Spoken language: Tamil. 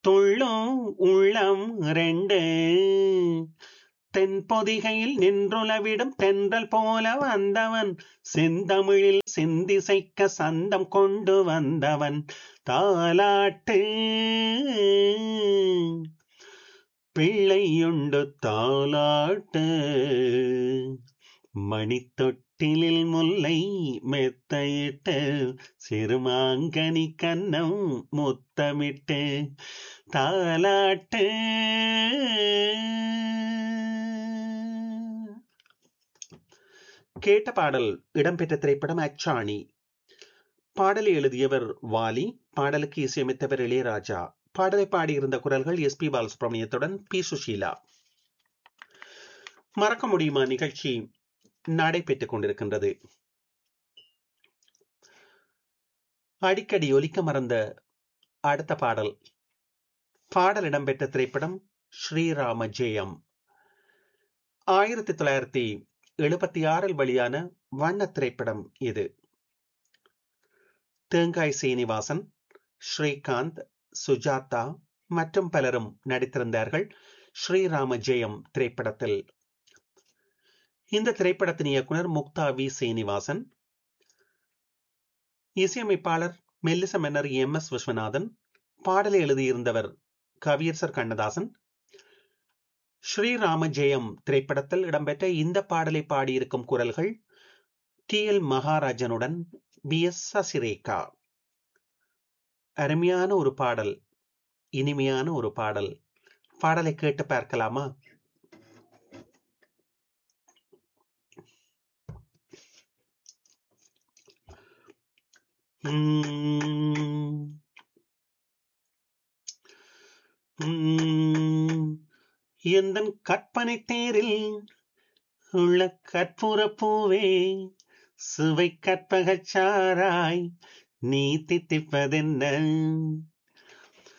துள்ளும் உள்ளம் ரெண்டு தென்பொதிகையில் நின்றுலவிடும் தென்றல் போல வந்தவன் செந்தமிழில் செந்திசைக்க சந்தம் கொண்டு வந்தவன் தாலாட்டு பிள்ளையுண்டு தாலாட்டு மணித்தொட்டிலில் முல்லை மெத்தையிட்டு சிறுமாங்கனி கன்னம் முத்தமிட்டு தாலாட்டு கேட்ட பாடல் இடம்பெற்ற திரைப்படம் அச்சாணி பாடலை எழுதியவர் வாலி பாடலுக்கு இசையமைத்தவர் இளையராஜா பாடலை பாடியிருந்த குரல்கள் எஸ் பி பாலசுப்ரமணியத்துடன் பி சுஷீலா மறக்க முடியுமா நிகழ்ச்சி நடைபெற்றுக் கொண்டிருக்கின்றது அடிக்கடி ஒலிக்க மறந்த அடுத்த பாடல் பாடல் இடம்பெற்ற திரைப்படம் ஸ்ரீராம ஜெயம் ஆயிரத்தி தொள்ளாயிரத்தி எழுபத்தி ஆறில் வெளியான வண்ண திரைப்படம் இது தேங்காய் சீனிவாசன் ஸ்ரீகாந்த் சுஜாதா மற்றும் பலரும் நடித்திருந்தார்கள் ஸ்ரீராம ஜெயம் திரைப்படத்தில் இந்த திரைப்படத்தின் இயக்குனர் முக்தா வி சீனிவாசன் இசையமைப்பாளர் மெல்லிச மன்னர் எம் எஸ் விஸ்வநாதன் பாடலை எழுதியிருந்தவர் கவியரசர் கண்ணதாசன் ஸ்ரீராம ஜெயம் திரைப்படத்தில் இடம்பெற்ற இந்த பாடலை பாடியிருக்கும் குரல்கள் டி எல் மகாராஜனுடன் பி எஸ் சசிரேகா அருமையான ஒரு பாடல் இனிமையான ஒரு பாடல் பாடலை கேட்டு பார்க்கலாமா எந்த கற்பனை தேரில் உள்ள கற்பூர பூவே சுவை கற்பகச்சாராய் நீ தித்திப்பதென்ன